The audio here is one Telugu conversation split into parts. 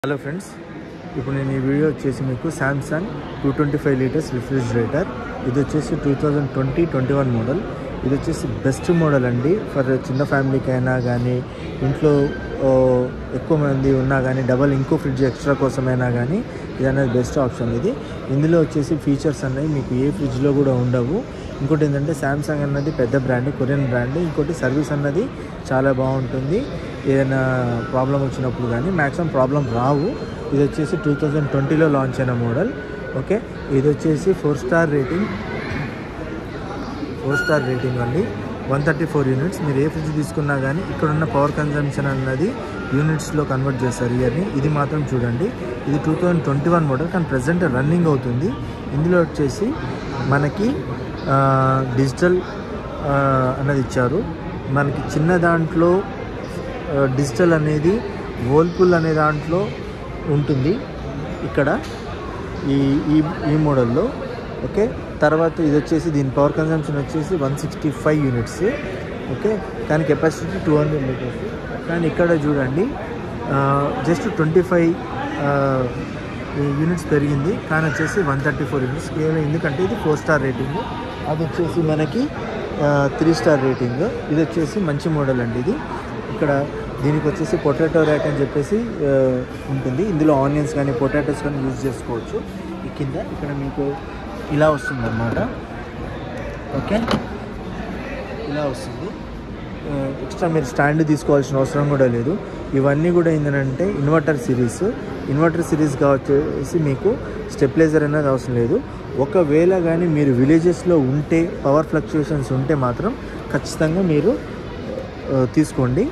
హలో ఫ్రెండ్స్ ఇప్పుడు నేను ఈ వీడియో వచ్చేసి మీకు Samsung two twenty five litres refrigerator ఇది వచ్చేసి two thousand twenty twenty one model ఇది వచ్చేసి బెస్ట్ మోడల్ అండి ఫర్ చిన్న ఫ్యామిలీకి అయినా కానీ ఇంట్లో ఓ, ఎక్కువ మంది ఉన్నా కానీ డబల్ ఇంకో ఫ్రిడ్జ్ ఎక్స్ట్రా కోసమైనా కానీ ఇది అనేది బెస్ట్ ఆప్షన్ ఇది ఇందులో వచ్చేసి ఫీచర్స్ అనేవి మీకు ఏ ఫ్రిడ్జ్లో కూడా ఉండవు ఇంకోటి ఏంటంటే శాంసంగ్ అన్నది పెద్ద బ్రాండ్ కొరియన్ బ్రాండ్ ఇంకోటి సర్వీస్ అన్నది చాలా బాగుంటుంది ఏదైనా ప్రాబ్లం వచ్చినప్పుడు కానీ మ్యాక్సిమం ప్రాబ్లం రావు ఇది వచ్చేసి టూ థౌజండ్ ట్వంటీలో లాంచ్ అయిన మోడల్ ఓకే ఇది వచ్చేసి four star rating four star rating అండి వన్ థర్టీ ఫోర్ యూనిట్స్ మీరు ఏ ఫ్రిడ్జ్ తీసుకున్నా కానీ ఇక్కడ ఉన్న పవర్ కన్జంప్షన్ అన్నది యూనిట్స్లో కన్వర్ట్ చేస్తారు ఇయర్ని ఇది మాత్రం చూడండి ఇది two thousand twenty one model కానీ ప్రజెంట్ రన్నింగ్ అవుతుంది ఇందులో వచ్చేసి మనకి ఆ, డిజిటల్ ఆ, అన్నది ఇచ్చారు మనకి చిన్న దాంట్లో ఆ, డిజిటల్ అనేది వోల్పుల్ అనే దాంట్లో ఉంటుంది ఇక్కడ ఈ ఈ ఈ మోడల్లో ఓకే తర్వాత ఇది వచ్చేసి దీని పవర్ కన్జంప్షన్ వచ్చేసి one sixty five units okay కానీ కెపాసిటీ టూ హండ్రెడ్ లీటర్స్ కానీ ఇక్కడ చూడండి జస్ట్ ట్వంటీ ఫైవ్ యూనిట్స్ పెరిగింది కానీ వచ్చేసి వన్ థర్టీ ఫోర్ యూనిట్స్ కేవలం ఎందుకంటే ఇది ఫోర్ స్టార్ రేటింగ్ అది వచ్చేసి మనకి త్రీ స్టార్ రేటింగ్ ఇది వచ్చేసి మంచి మోడల్ అండి ఇది ఇక్కడ దీనికి వచ్చేసి పొటాటో ర్యాక్ అని చెప్పేసి ఆ, ఉంటుంది ఇందులో ఆనియన్స్ కానీ పొటాటోస్ కానీ యూజ్ చేసుకోవచ్చు ఈ కింద ఇక్కడ మీకు ఇలా వస్తుంది అన్నమాట ఓకే ఇలా వస్తుంది ఆ, ఎక్స్ట్రా మీరు స్టాండ్ తీసుకోవాల్సిన అవసరం కూడా లేదు ఇవన్నీ కూడా ఏంటంటే ఇన్వర్టర్ సిరీస్ ఇన్వర్టర్ సిరీస్ కావచ్చేసి మీకు స్టెప్లైజర్ అనేది అవసరం లేదు ఒకవేళ కానీ మీరు విలేజెస్లో ఉంటే పవర్ ఫ్లక్చుయేషన్స్ ఉంటే మాత్రం ఖచ్చితంగా మీరు ఆ, తీసుకోండి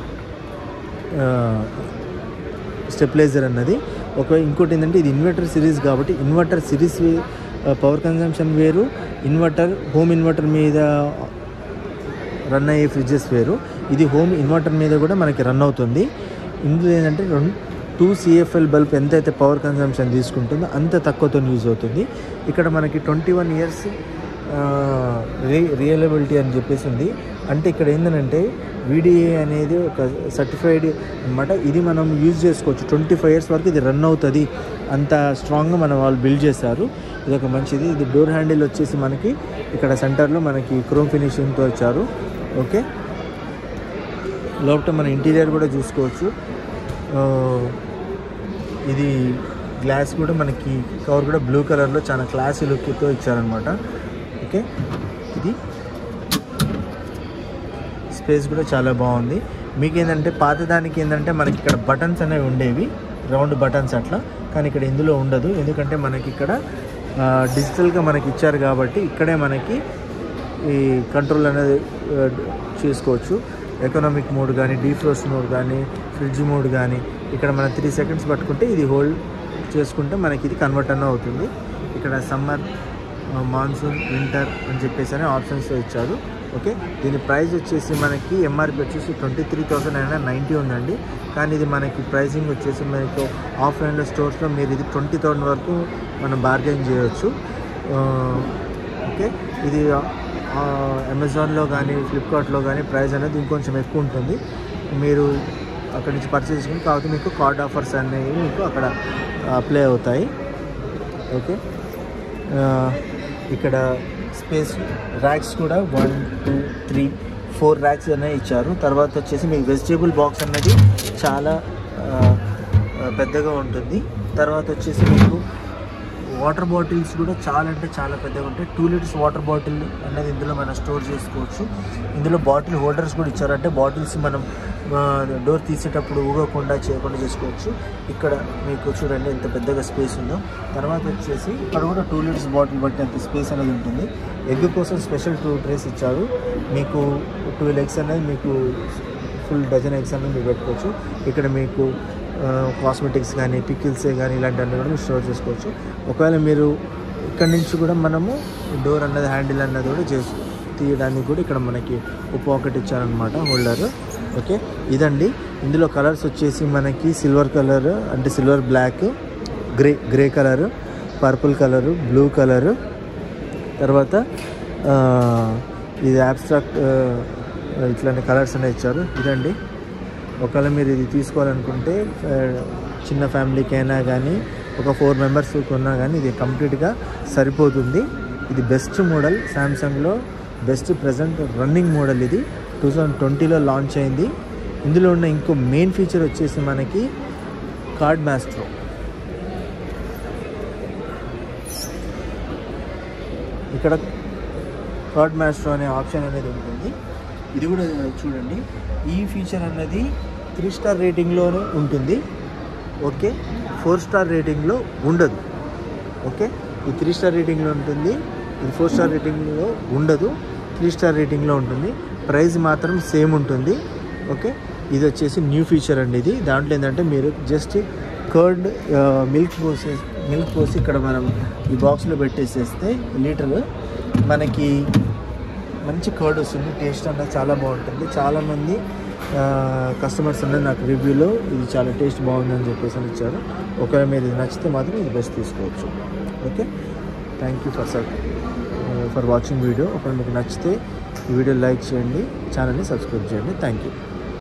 స్టెప్లైజర్ అన్నది ఒక ఇంకోటి ఏంటంటే ఇది ఇన్వర్టర్ సిరీస్ కాబట్టి ఇన్వర్టర్ సిరీస్ పవర్ కన్జంప్షన్ వేరు ఇన్వర్టర్ హోమ్ ఇన్వర్టర్ మీద రన్ అయ్యే ఫ్రిడ్జెస్ వేరు ఇది హోమ్ ఇన్వర్టర్ మీద కూడా మనకి రన్ అవుతుంది ఇందులో ఏంటంటే రెండు టూ సిఎఫ్ఎల్ బల్బ్ ఎంతైతే పవర్ కన్జంప్షన్ తీసుకుంటుందో అంత తక్కువతో యూజ్ అవుతుంది ఇక్కడ మనకి ట్వంటీ వన్ ఇయర్స్ రి రియలబిలిటీ అని చెప్పేసి ఉంది అంటే ఇక్కడ ఏంటంటే వీడిఏ అనేది ఒక సర్టిఫైడ్ అనమాట ఇది మనం యూజ్ చేసుకోవచ్చు ట్వంటీ ఫైవ్ ఇయర్స్ వరకు ఇది రన్ అవుతుంది అంత స్ట్రాంగ్గా మన వాళ్ళు బిల్డ్ చేశారు ఇది ఒక మంచిది ఇది డోర్ హ్యాండిల్ వచ్చేసి మనకి ఇక్కడ సెంటర్లో మనకి క్రోమ్ ఫినిషింగ్తో వచ్చారు ఓకే లోపల మన ఇంటీరియర్ కూడా చూసుకోవచ్చు ఆ, ఇది గ్లాస్ కూడా మనకి కవర్ కూడా బ్లూ కలర్లో చాలా క్లాసీ లుక్తో ఇచ్చారనమాట ఓకే ఇది స్పేస్ కూడా చాలా బాగుంది మీకు ఏంటంటే పాతదానికి ఏంటంటే మనకి ఇక్కడ బటన్స్ అనేవి ఉండేవి రౌండ్ బటన్స్ అట్లా కానీ ఇక్కడ ఇందులో ఉండదు ఎందుకంటే మనకి ఇక్కడ ఆ, డిజిటల్గా మనకి ఇచ్చారు కాబట్టి ఇక్కడే మనకి ఈ కంట్రోల్ అనేది ఆ, చేసుకోవచ్చు ఎకనామిక్ మోడ్ కానీ డీఫ్రోస్ట్ మోడ్ కానీ ఫ్రిడ్జ్ మోడ్ కానీ ఇక్కడ మనం త్రీ సెకండ్స్ పట్టుకుంటే ఇది హోల్డ్ చేసుకుంటే మనకి ఇది కన్వర్ట్ అన్న అవుతుంది ఇక్కడ సమ్మర్ మాన్సూన్ వింటర్ అని చెప్పేసి అనే ఆప్షన్స్ ఇచ్చారు ఓకే దీని ప్రైస్ వచ్చేసి మనకి ఎంఆర్పి వచ్చేసి twenty three thousand nine hundred ninety ఉందండి కానీ ఇది మనకి ప్రైసింగ్ వచ్చేసి మనకు ఆఫ్లైన్లో స్టోర్స్లో మీరు ఇది ట్వంటీ థౌసండ్ వరకు మనం బార్గెన్ చేయొచ్చు ఆ, ఓకే ఇది ఆ, అమెజాన్లో కానీ ఫ్లిప్కార్ట్లో కానీ ప్రైస్ అనేది ఇంకొంచెం ఎక్కువ ఉంటుంది మీరు అక్కడి నుంచి పర్చేస్ చేసుకుని కాబట్టి మీకు కార్డ్ ఆఫర్స్ అనేవి మీకు అక్కడ అప్లై అవుతాయి ఓకే ఆ, ఇక్కడ స్పేస్ ర్యాక్స్ కూడా one two three four racks అనేవి ఇచ్చారు తర్వాత వచ్చేసి మీకు వెజిటేబుల్ బాక్స్ అనేది చాలా ఆ, ఆ, పెద్దగా ఉంటుంది తర్వాత వచ్చేసి మీకు వాటర్ బాటిల్స్ కూడా చాలా అంటే చాలా పెద్దగా ఉంటాయి టూ లీటర్స్ వాటర్ బాటిల్ అనేది ఇందులో మనం స్టోర్ చేసుకోవచ్చు ఇందులో బాటిల్ హోల్డర్స్ కూడా ఇచ్చారు అంటే బాటిల్స్ మనం డోర్ తీసేటప్పుడు ఊగకుండా చేయకుండా చేసుకోవచ్చు ఇక్కడ మీకు చూడండి ఎంత పెద్దగా స్పేస్ ఉందో తర్వాత వచ్చేసి ఇక్కడ కూడా టూ లీటర్స్ బాటిల్ బట్టి అంత స్పేస్ అనేది ఉంటుంది ఎగ్ కోసం స్పెషల్ టూ ట్రేస్ ఇచ్చారు మీకు టూ ఎగ్స్ అనేది మీకు ఫుల్ డజన్ ఎగ్స్ అనేది మీరు పెట్టుకోవచ్చు ఇక్కడ మీకు కాస్మెటిక్స్ కానీ పికిల్స్ కానీ ఇలాంటివన్నీ కూడా మీరు స్టోర్ చేసుకోవచ్చు ఒకవేళ మీరు ఇక్కడ నుంచి కూడా మనము డోర్ అన్నది హ్యాండిల్ అన్నది కూడా చేసు తీయడానికి కూడా ఇక్కడ మనకి ఒక పాకెట్ ఇచ్చారనమాట హోల్డర్ ఓకే ఇదండి ఇందులో కలర్స్ వచ్చేసి మనకి సిల్వర్ కలర్ అంటే silver black grey grey colour purple colour blue colour తర్వాత ఆ, ఇది అబ్స్ట్రాక్ట్ ఇట్లాంటి కలర్స్ అనేవి ఇచ్చారు ఇదండి ఒకవేళ మీరు ఇది తీసుకోవాలనుకుంటే చిన్న ఫ్యామిలీకి అయినా కానీ ఒక ఫోర్ మెంబర్స్ కొన్నా కానీ ఇది కంప్లీట్గా సరిపోతుంది ఇది బెస్ట్ మోడల్ శాంసంగ్లో బెస్ట్ ప్రజెంట్ రన్నింగ్ మోడల్ ఇది టూ థౌజండ్ ట్వంటీలో లాంచ్ అయింది ఇందులో ఉన్న ఇంకో మెయిన్ ఫీచర్ వచ్చేసి మనకి కార్డ్ మాస్ట్రో ఇక్కడ కార్డ్ మాస్ట్రో అనే ఆప్షన్ అనేది ఉంటుంది ఇది కూడా చూడండి ఈ ఫీచర్ అన్నది త్రీ స్టార్ రేటింగ్లోనే ఉంటుంది ఓకే ఫోర్ స్టార్ రేటింగ్లో ఉండదు ఓకే ఈ త్రీ స్టార్ రేటింగ్లో ఉంటుంది ఇది ఫోర్ స్టార్ రేటింగ్లో ఉండదు త్రీ స్టార్ రేటింగ్లో ఉంటుంది ప్రైస్ మాత్రం సేమ్ ఉంటుంది ఓకే ఇది వచ్చేసి న్యూ ఫీచర్ అండి ఇది దాంట్లో ఏంటంటే మీరు జస్ట్ కర్డ్ మిల్క్ పోసే మిల్క్ పోసి ఇక్కడ మనం ఈ బాక్స్లో పెట్టేసేస్తే లీటర్ మనకి మంచి కర్డ్ వస్తుంది టేస్ట్ అన్నది చాలా బాగుంటుంది చాలామంది కస్టమర్స్ అనేది నాకు రివ్యూలో ఇది చాలా టేస్ట్ బాగుందని చెప్పేసి అని ఇచ్చారు ఒకవేళ మీరు ఇది నచ్చితే మాత్రం ఇది బెస్ట్ తీసుకోవచ్చు okay thank you for sir for watching video ఒకవేళ మీకు నచ్చితే ఈ వీడియో లైక్ చేయండి ఛానల్ని సబ్స్క్రైబ్ చేయండి థ్యాంక్ యూ